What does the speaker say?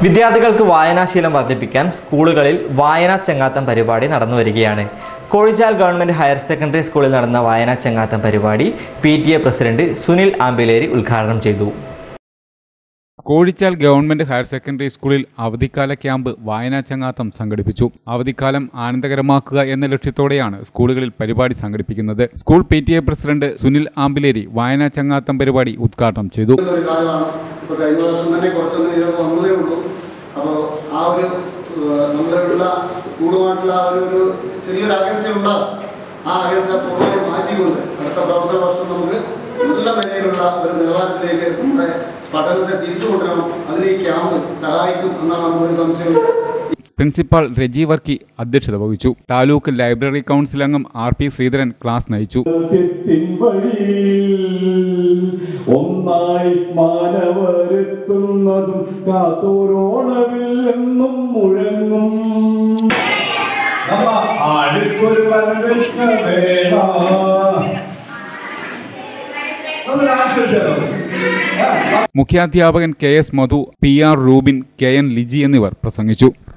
വിദ്യാർത്ഥികൾക്ക് വായനാശീലം വർദ്ധിപ്പിക്കാൻ സ്കൂളുകളിൽ വായനാ ചങ്ങാത്തം പരിപാടി നടന്നു വരികയാണ് കോഴിച്ചാൽ ഗവൺമെൻറ് ഹയർ സെക്കൻഡറി സ്കൂളിൽ നടന്ന വായനാ ചങ്ങാത്തം പരിപാടി P T A president Sunil Ambileri ഉദ്ഘാടനം ചെയ്തു കോഴിച്ചാൽ ഗവൺമെന്റ് ഹയർ സെക്കൻഡറി സ്കൂളിൽ അവധിക്കാല ക്യാമ്പ് വായനാ ചങ്ങാത്തം സംഘടിപ്പിച്ചു അവധിക്കാലം ആനന്ദകരമാക്കുക എന്ന ലക്ഷ്യത്തോടെയാണ് സ്കൂളുകളിൽ പരിപാടി സംഘടിപ്പിക്കുന്നത് school P T A president Sunil Ambileri വായനാ ചങ്ങാത്തം പരിപാടി ഉദ്ഘാടനം ചെയ്തു ഒരു കാലമാണ് ഇപ്പോൾ കഴിഞ്ഞ വർഷം തന്നെ കുറച്ചൊന്ന് ഇതൊക്കെ വന്നതേ ഉള്ളൂ അപ്പോൾ ആ ഒരു ഏഹ്, നമ്മളുള്ള സ്കൂളുമായിട്ടുള്ള ആ ഒരു ഒരു ചെറിയൊരു അകൽച്ച ഉണ്ടാകും ആ അകൽച്ച പൂർണ്ണമായി മാറ്റിക്കൊണ്ട് അടുത്ത പ്രവർത്തന വർഷം നമുക്ക് നല്ല നിലയിലുള്ള ഒരു നിലവാരത്തിലേക്ക് നമ്മുടെ പഠനത്തെ തിരിച്ചു കൊണ്ടുവരണം അതിന് ഈ ക്യാമ്പ് സഹായിക്കും എന്നാണ് നമുക്കൊരു സംശയമില്ല പ്രിൻസിപ്പാൾ രജി വർക്കി അധ്യക്ഷത വഹിച്ചു താലൂക്ക് ലൈബ്രറി കൗൺസിൽ അംഗം ആർ പി ശ്രീധരൻ ക്ലാസ് നയിച്ചു സത്യത്തിൻ വഴിയിൽ ഒന്നായി മാനവരെത്തുന്നതും കാത്തോരോണവിൽ എന്നും മുഴങ്ങും നമ്മ ആടിക്കൊരു വരവേൽക്ക വേണ്ട അതൊരു ആശ്വസിച്ചോ മുഖ്യാധ്യാപകൻ K S Madhu P R Rubin K N Liji എന്നിവർ പ്രസംഗിച്ചു